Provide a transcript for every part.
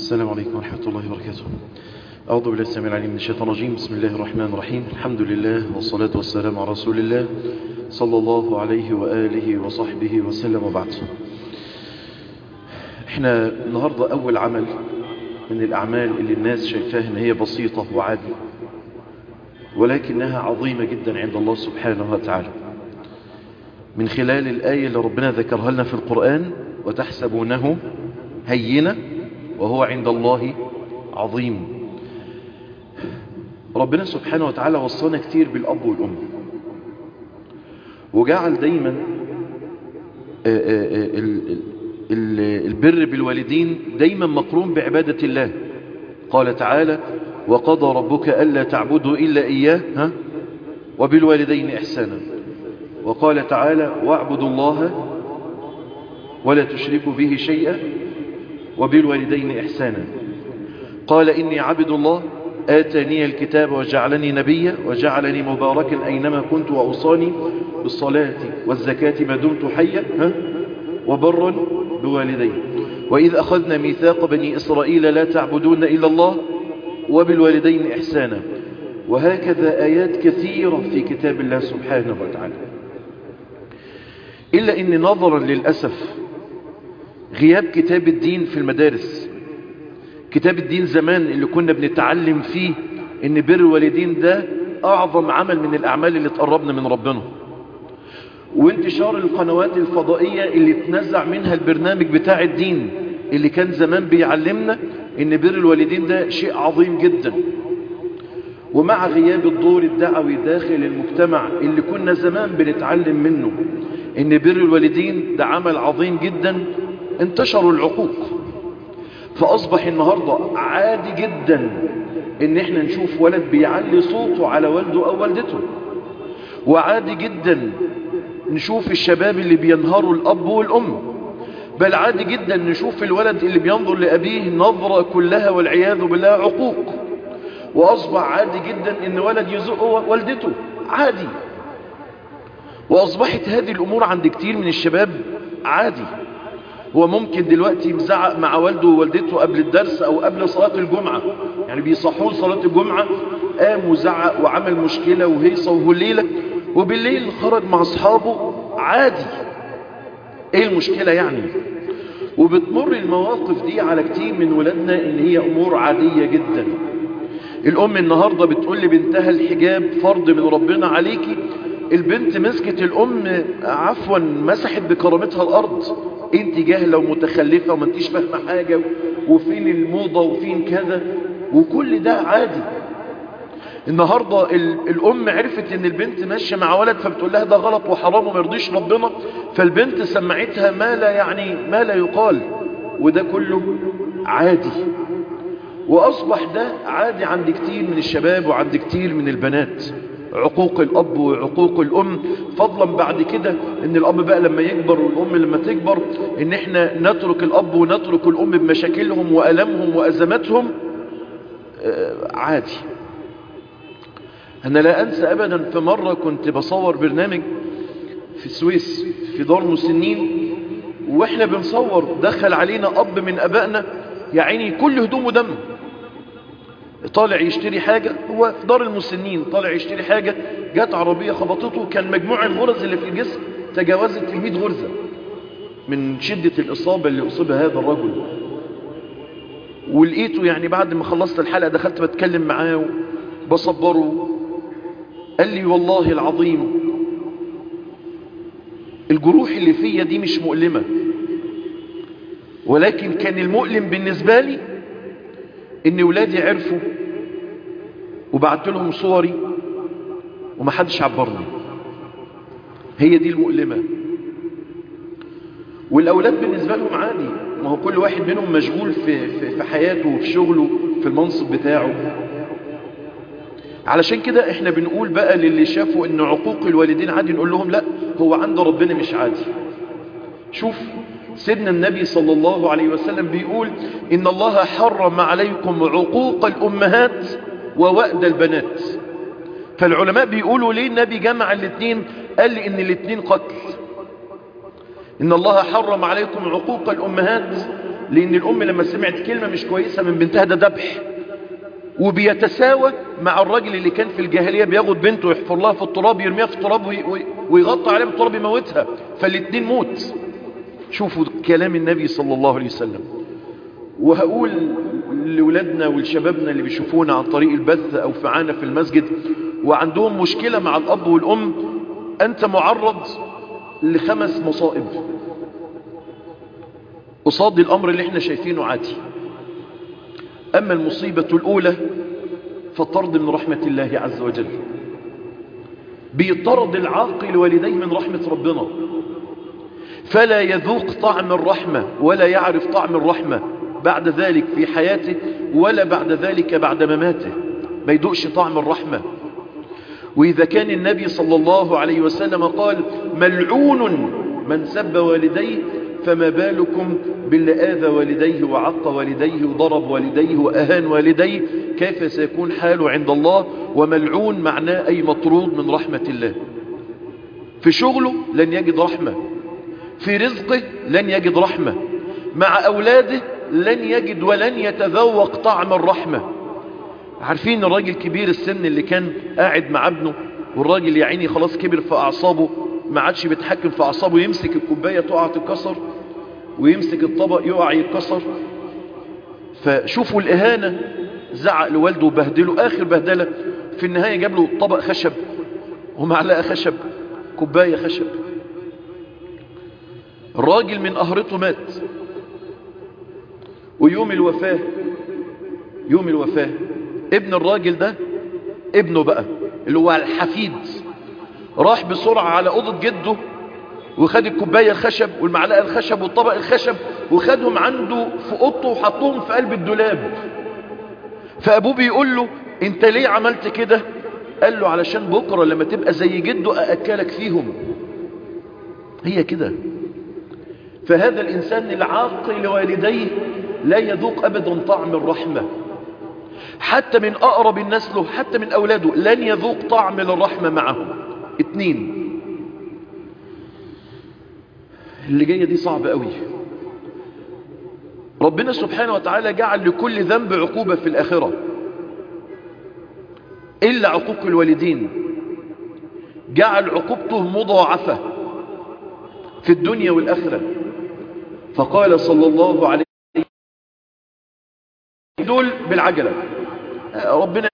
السلام عليكم ورحمة الله وبركاته أعوذ بالله السميع العليم من الشيطان الرجيم بسم الله الرحمن الرحيم الحمد لله والصلاة والسلام على رسول الله صلى الله عليه وآله وصحبه وسلم وبعد احنا النهاردة أول عمل من الأعمال اللي الناس شايفاها ان هي بسيطة وعادي ولكنها عظيمة جدا عند الله سبحانه وتعالى من خلال الآية اللي ربنا ذكرها لنا في القرآن وتحسبونه هينة وهو عند الله عظيم ربنا سبحانه وتعالى وصانا كتير بالأب والأم وجعل دايما البر بالوالدين دايما مقرون بعبادة الله قال تعالى وقضى ربك ألا تعبدوا إلا إياه ها وبالوالدين إحسانا وقال تعالى واعبدوا الله ولا تشركوا به شيئا وبالوالدين إحسانا قال إني عبد الله آتاني الكتاب وجعلني نبيا وجعلني مباركا أينما كنت وأوصاني بالصلاة والزكاة ما دمت حيا ها وبرا بوالدي وإذ أخذنا ميثاق بني إسرائيل لا تعبدون إلا الله وبالوالدين إحسانا وهكذا آيات كثيرة في كتاب الله سبحانه وتعالى إلا أن نظرا للأسف غياب كتاب الدين في المدارس كتاب الدين زمان اللي كنا بنتعلم فيه ان بر الوالدين ده اعظم عمل من الاعمال اللي تقربنا من ربنا وانتشار القنوات الفضائية اللي تنزع منها البرنامج بتاع الدين اللي كان زمان بيعلمنا ان بر الوالدين ده شيء عظيم جدا ومع غياب الدور الدعوي داخل المجتمع اللي كنا زمان بنتعلم منه ان بر الوالدين ده عمل عظيم جدا انتشروا العقوق فأصبح النهاردة عادي جدا ان احنا نشوف ولد بيعلي صوته على والده او والدته وعادي جدا نشوف الشباب اللي بينهروا الاب والام بل عادي جدا نشوف الولد اللي بينظر لأبيه نظرة كلها والعياذ بالله عقوق وأصبح عادي جدا ان ولد يزق والدته عادي وأصبحت هذه الأمور عند كتير من الشباب عادي هو ممكن دلوقتي مزعق مع والده ووالدته قبل الدرس او قبل صلاة الجمعة يعني بيصحوه صلاة الجمعة قام وزعق وعمل مشكلة وهيصة وهليلة وبالليل خرج مع اصحابه عادي ايه المشكلة يعني وبتمر المواقف دي على كتير من ولادنا ان هي امور عادية جدا الام النهاردة بتقول لبنتها الحجاب فرض من ربنا عليكي البنت مسكت الام عفوا مسحت بكرامتها الارض انت جاهلة ومتخلفة وما انتش فاهمة حاجة وفين الموضة وفين كذا وكل ده عادي النهاردة الام عرفت ان البنت ماشية مع ولد فبتقول لها ده غلط وحرام وما يرضيش ربنا فالبنت سمعتها ما لا يعني ما لا يقال وده كله عادي واصبح ده عادي عند كتير من الشباب وعند كتير من البنات عقوق الأب وعقوق الأم فضلا بعد كده ان الأب بقى لما يكبر والأم لما تكبر ان احنا نترك الأب ونترك الأم بمشاكلهم وألمهم وأزماتهم عادي أنا لا أنسى أبدا في مرة كنت بصور برنامج في السويس في دار مسنين وإحنا بنصور دخل علينا أب من أبائنا يعني كل هدومه دم طالع يشتري حاجة هو في دار المسنين طالع يشتري حاجة جات عربية خبطته كان مجموع الغرز اللي في الجسم تجاوزت المئة غرزة من شدة الإصابة اللي أصيب هذا الرجل ولقيته يعني بعد ما خلصت الحلقة دخلت بتكلم معاه بصبره قال لي والله العظيم الجروح اللي فيا دي مش مؤلمة ولكن كان المؤلم بالنسبة لي ان ولادي عرفوا وبعت لهم صوري ومحدش عبرني هي دي المؤلمة والاولاد بالنسبة لهم عادي ما هو كل واحد منهم مشغول في, في, في حياته وفي شغله في المنصب بتاعه علشان كده احنا بنقول بقى للي شافوا ان عقوق الوالدين عادي نقول لهم لا هو عند ربنا مش عادي شوف سيدنا النبي صلى الله عليه وسلم بيقول إن الله حرم عليكم عقوق الأمهات ووأد البنات فالعلماء بيقولوا ليه النبي جمع الاثنين قال لي إن الاثنين قتل إن الله حرم عليكم عقوق الأمهات لان الام لما سمعت كلمة مش كويسة من بنتها ده ذبح وبيتساوى مع الراجل اللي كان في الجاهلية بياخد بنته ويحفر لها في التراب يرميها في التراب وي- وي- ويغطي عليها بالتراب يموتها فالاتنين موت شوفوا كلام النبي صلى الله عليه وسلم وهقول لولادنا ولشبابنا اللي بيشوفونا عن طريق البث او فعانا في المسجد وعندهم مشكلة مع الاب والام انت معرض لخمس مصائب قصاد الامر اللي احنا شايفينه عادي اما المصيبة الاولى فطرد من رحمة الله عز وجل بيطرد العاقل والديه من رحمة ربنا فلا يذوق طعم الرحمة ولا يعرف طعم الرحمة بعد ذلك في حياته ولا بعد ذلك بعد مماته ما يدوقش طعم الرحمة وإذا كان النبي صلى الله عليه وسلم قال ملعون من سب والديه فما بالكم باللي آذى والديه وعق والديه وضرب والديه وأهان والديه كيف سيكون حاله عند الله وملعون معناه أي مطرود من رحمة الله في شغله لن يجد رحمة في رزقه لن يجد رحمة مع أولاده لن يجد ولن يتذوق طعم الرحمة عارفين الراجل كبير السن اللي كان قاعد مع ابنه والراجل يا عيني خلاص كبر في أعصابه ما عادش بيتحكم في أعصابه يمسك الكوباية تقع تتكسر ويمسك الطبق يقع يتكسر فشوفوا الإهانة زعق لوالده وبهدله آخر بهدلة في النهاية جاب له طبق خشب ومعلقة خشب كوباية خشب الراجل من قهرته مات ويوم الوفاة يوم الوفاة ابن الراجل ده ابنه بقى اللي هو الحفيد راح بسرعة على أوضة جده وخد الكوباية الخشب والمعلقة الخشب والطبق الخشب وخدهم عنده في اوضته وحطهم في قلب الدولاب فأبوه بيقول له انت ليه عملت كده قال له علشان بكرة لما تبقى زي جده أأكلك فيهم هي كده فهذا الإنسان العاقل لوالديه لا يذوق أبدا طعم الرحمة حتى من أقرب الناس له حتى من أولاده لن يذوق طعم الرحمة معهم اتنين اللي جاية دي صعبة قوي ربنا سبحانه وتعالى جعل لكل ذنب عقوبة في الآخرة إلا عقوق الوالدين جعل عقوبته مضاعفة في الدنيا والآخرة فقال صلى الله عليه دول بالعجلة ربنا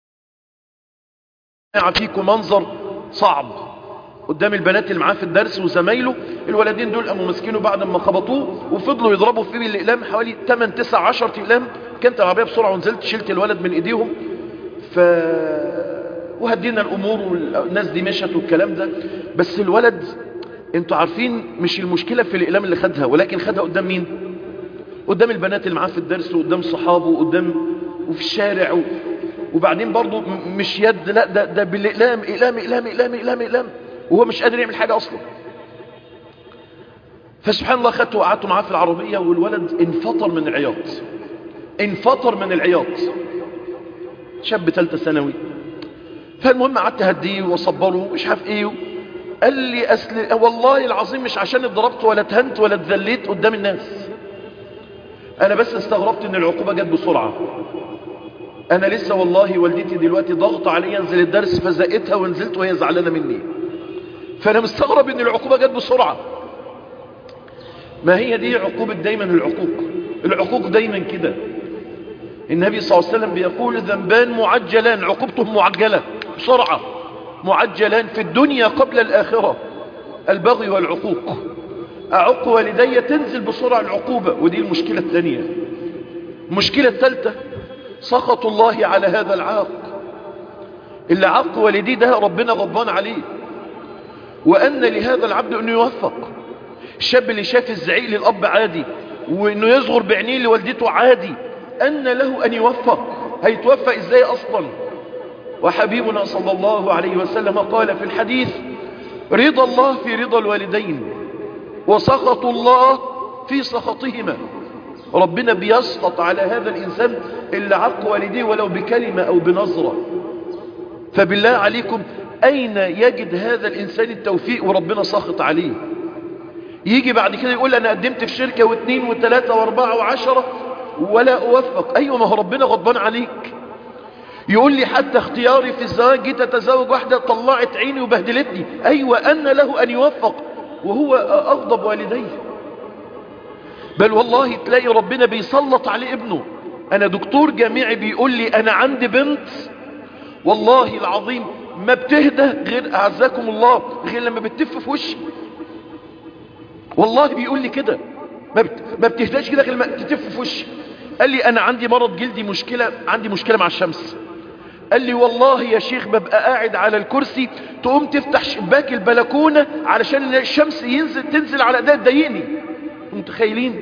يعطيكم منظر صعب قدام البنات اللي معاه في الدرس وزمايله الولدين دول قاموا ماسكينه بعد ما خبطوه وفضلوا يضربوا فيه بالاقلام حوالي 8 9 10 اقلام كانت العربيه بسرعه ونزلت شلت الولد من ايديهم ف وهدينا الامور والناس دي مشت والكلام ده بس الولد انتوا عارفين مش المشكله في الاقلام اللي خدها ولكن خدها قدام مين قدام البنات اللي معاه في الدرس وقدام صحابه وقدام وفي الشارع و... وبعدين برضه م- مش يد لا ده ده بالاقلام اقلام اقلام اقلام اقلام اقلام وهو مش قادر يعمل حاجه اصلا فسبحان الله خدته وقعدته معاه في العربيه والولد انفطر من العياط انفطر من العياط شاب ثالثه ثانوي فالمهم قعدت اهديه واصبره مش عارف ايه قال لي اصل والله العظيم مش عشان اتضربت ولا اتهنت ولا اتذليت قدام الناس انا بس استغربت ان العقوبة جت بسرعة انا لسه والله والدتي دلوقتي ضغط علي انزل الدرس فزقتها ونزلت وهي زعلانة مني فانا مستغرب ان العقوبة جت بسرعة ما هي دي عقوبة دايما العقوق العقوق دايما كده النبي صلى الله عليه وسلم بيقول ذنبان معجلان عقوبتهم معجلة بسرعة معجلان في الدنيا قبل الآخرة البغي والعقوق أعق والدي تنزل بسرعة العقوبة ودي المشكلة الثانية المشكلة الثالثة سخط الله على هذا العاق اللي عق والديه ده ربنا غضبان عليه وأن لهذا العبد أنه يوفق الشاب اللي شاف الزعيق للأب عادي وأنه يصغر بعينيه لوالدته عادي أن له أن يوفق هيتوفق إزاي أصلا وحبيبنا صلى الله عليه وسلم قال في الحديث رضا الله في رضا الوالدين وسخط الله في سخطهما ربنا بيسخط على هذا الإنسان اللي عق والديه ولو بكلمة أو بنظرة فبالله عليكم أين يجد هذا الإنسان التوفيق وربنا سخط عليه يجي بعد كده يقول انا قدمت في شركة واثنين وثلاثة واربعة وعشرة ولا اوفق ايوه ما هو ربنا غضبان عليك يقول لي حتى اختياري في الزواج جيت اتزوج واحدة طلعت عيني وبهدلتني ايوه ان له ان يوفق وهو اغضب والديه بل والله تلاقي ربنا بيسلط عليه ابنه انا دكتور جامعي بيقول لي انا عندي بنت والله العظيم ما بتهدى غير اعزكم الله غير لما بتتف في وشي والله بيقول لي كده ما, بت... ما بتهداش كده غير لما تتف في وشي قال لي انا عندي مرض جلدي مشكلة عندي مشكلة مع الشمس قال لي والله يا شيخ ببقى قاعد على الكرسي تقوم تفتح شباك البلكونة علشان الشمس ينزل تنزل على ايديا تضايقني متخيلين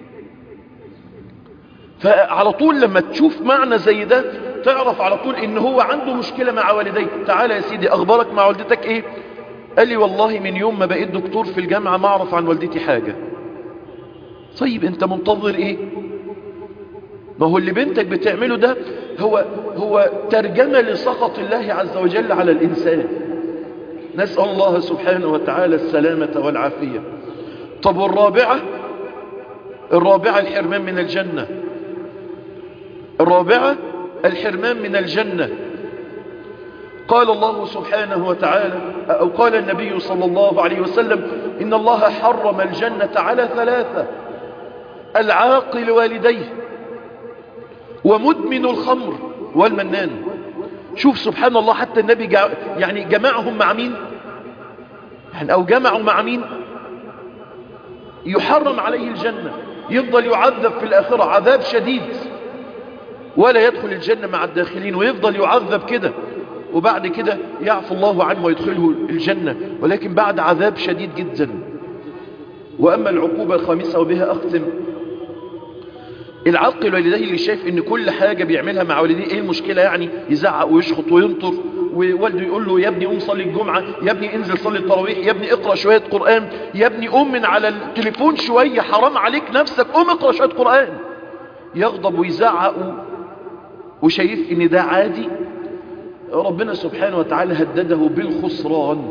فعلى طول لما تشوف معنى زي ده تعرف على طول ان هو عنده مشكلة مع والديه تعالى يا سيدي اخبارك مع والدتك ايه قال لي والله من يوم ما بقيت دكتور في الجامعة ما اعرف عن والدتي حاجة طيب انت منتظر ايه ما هو اللي بنتك بتعمله ده هو هو ترجمة لسخط الله عز وجل على الإنسان نسأل الله سبحانه وتعالى السلامة والعافية طب والرابعة الرابعة الحرمان من الجنة الرابعة الحرمان من الجنة قال الله سبحانه وتعالى أو قال النبي صلى الله عليه وسلم إن الله حرم الجنة على ثلاثة العاقل والديه ومدمن الخمر والمنان شوف سبحان الله حتى النبي جا يعني جمعهم مع مين يعني أو جمعوا مع مين يحرم عليه الجنة يفضل يعذب في الآخرة عذاب شديد ولا يدخل الجنة مع الداخلين ويفضل يعذب كده وبعد كده يعفو الله عنه ويدخله الجنة ولكن بعد عذاب شديد جدا وأما العقوبة الخامسة وبها أختم العاقل والديه اللي شايف ان كل حاجة بيعملها مع والديه ايه المشكلة يعني يزعق ويشخط وينطر ووالده يقول له يا ابني قوم صلي الجمعة يا ابني انزل صلي التراويح يا ابني اقرأ شوية قرآن يا ابني قوم من على التليفون شوية حرام عليك نفسك قوم اقرأ شوية قرآن يغضب ويزعق وشايف ان ده عادي ربنا سبحانه وتعالى هدده بالخسران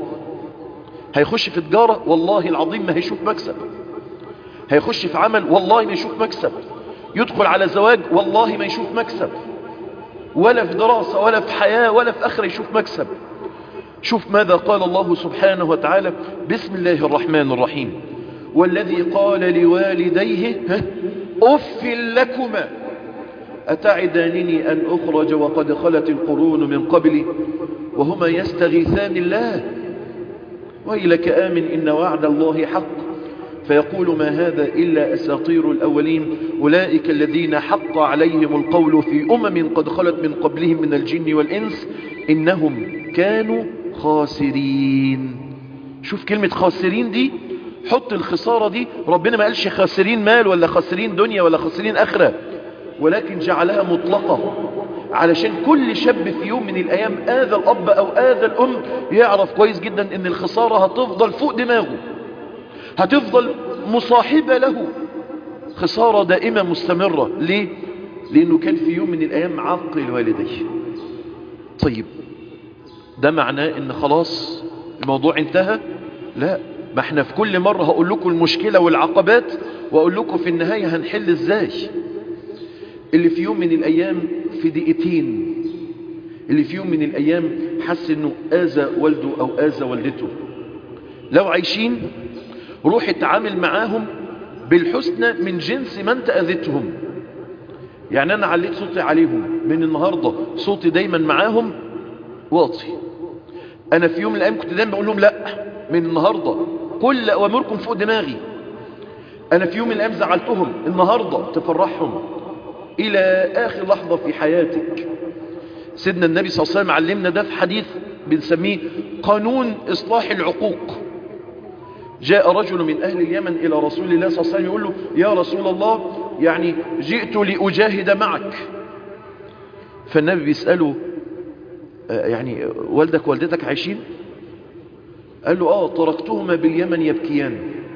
هيخش في تجارة والله العظيم ما هيشوف مكسب هيخش في عمل والله ما يشوف مكسب يدخل على زواج والله ما يشوف مكسب ولا في دراسة ولا في حياة ولا في آخرة يشوف مكسب شوف ماذا قال الله سبحانه وتعالى بسم الله الرحمن الرحيم والذي قال لوالديه أف لكما أتعدانني أن أخرج وقد خلت القرون من قبلي وهما يستغيثان الله ويلك آمن إن وعد الله حق فيقول ما هذا إلا أساطير الأولين أولئك الذين حق عليهم القول في أمم قد خلت من قبلهم من الجن والإنس إنهم كانوا خاسرين شوف كلمة خاسرين دي حط الخسارة دي ربنا ما قالش خاسرين مال ولا خاسرين دنيا ولا خاسرين آخرة ولكن جعلها مطلقة علشان كل شاب في يوم من الأيام آذى الأب أو آذى الأم يعرف كويس جدا ان الخسارة هتفضل فوق دماغه هتفضل مصاحبة له خسارة دائمة مستمرة ليه؟ لأنه كان في يوم من الأيام عاقل والديه طيب ده معناه ان خلاص الموضوع انتهى لا ما احنا في كل مرة هقول لكم المشكلة والعقبات واقول لكم في النهاية هنحل ازاي اللي في يوم من الايام في دقيقتين اللي في يوم من الايام حس انه اذى والده او اذى والدته لو عايشين روح اتعامل معاهم بالحسنى من جنس ما انت اذيتهم يعني انا عليت صوتي عليهم من النهاردة صوتي دايما معاهم واطي انا في يوم من الايام كنت دايما بقول لهم لا من النهاردة كل اوامركم فوق دماغي انا في يوم من الايام زعلتهم النهاردة تفرحهم الى اخر لحظة في حياتك سيدنا النبي صلى الله عليه وسلم علمنا ده في حديث بنسميه قانون اصلاح العقوق جاء رجل من أهل اليمن إلى رسول الله صلى الله عليه وسلم يقول له يا رسول الله يعني جئت لأجاهد معك فالنبي بيسأله يعني والدك والدتك عايشين قال له آه تركتهما باليمن يبكيان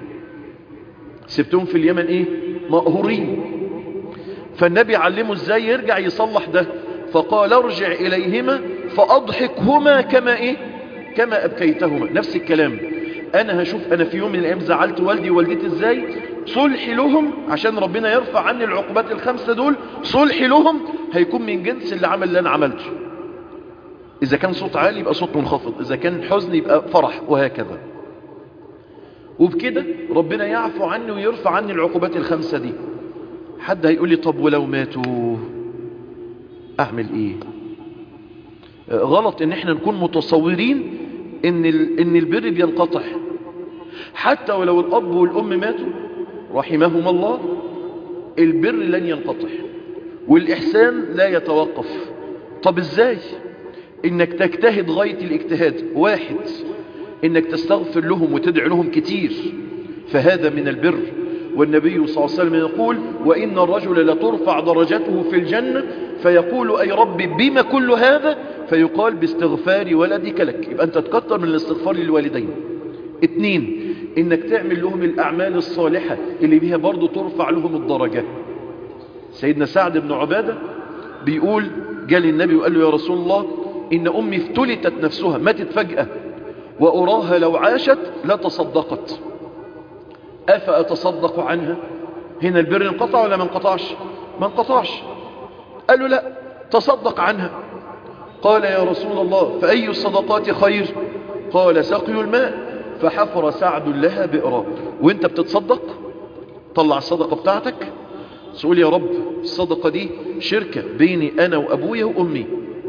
سبتهم في اليمن إيه مقهورين فالنبي علمه ازاي يرجع يصلح ده فقال ارجع إليهما فأضحكهما كما إيه كما أبكيتهما نفس الكلام انا هشوف انا في يوم من الايام زعلت والدي ووالدتي ازاي صلحي لهم عشان ربنا يرفع عني العقوبات الخمسة دول صلحي لهم هيكون من جنس اللي عمل اللي انا عملته اذا كان صوت عالي يبقى صوت منخفض اذا كان حزن يبقى فرح وهكذا وبكده ربنا يعفو عني ويرفع عني العقوبات الخمسة دي حد هيقول لي طب ولو ماتوا اعمل ايه غلط ان احنا نكون متصورين ان, ان البر بينقطع حتى ولو الاب والام ماتوا رحمهما الله البر لن ينقطع والاحسان لا يتوقف طب ازاي انك تجتهد غاية الاجتهاد واحد انك تستغفر لهم وتدعي لهم كتير فهذا من البر والنبي صلى الله عليه وسلم يقول وإن الرجل لترفع درجته في الجنة فيقول أي رب بما كل هذا فيقال باستغفار ولدك لك يبقى أنت تكتر من الاستغفار للوالدين اتنين إنك تعمل لهم الأعمال الصالحة اللي بيها برضو ترفع لهم الدرجة سيدنا سعد بن عبادة بيقول جال النبي وقال له يا رسول الله إن أمي افتلتت نفسها ماتت فجأة وأراها لو عاشت لتصدقت أفأتصدق عنها هنا البر انقطع ولا ما انقطعش ما انقطعش قال له لا تصدق عنها قال يا رسول الله فأي الصدقات خير قال سقي الماء فحفر سعد لها بئرا وانت بتتصدق طلع الصدقة بتاعتك تقول يا رب الصدقة دي شركة بيني أنا وأبويا وأمي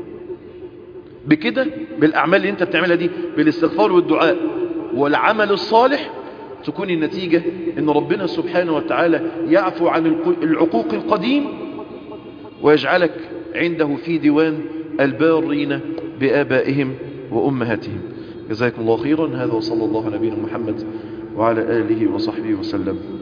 بكده بالأعمال اللي انت بتعملها دي بالاستغفار والدعاء والعمل الصالح تكون النتيجة ان ربنا سبحانه وتعالى يعفو عن العقوق القديم ويجعلك عنده في ديوان البارين بآبائهم وأمهاتهم جزاكم الله خيرا هذا وصلى الله على نبينا محمد وعلى آله وصحبه وسلم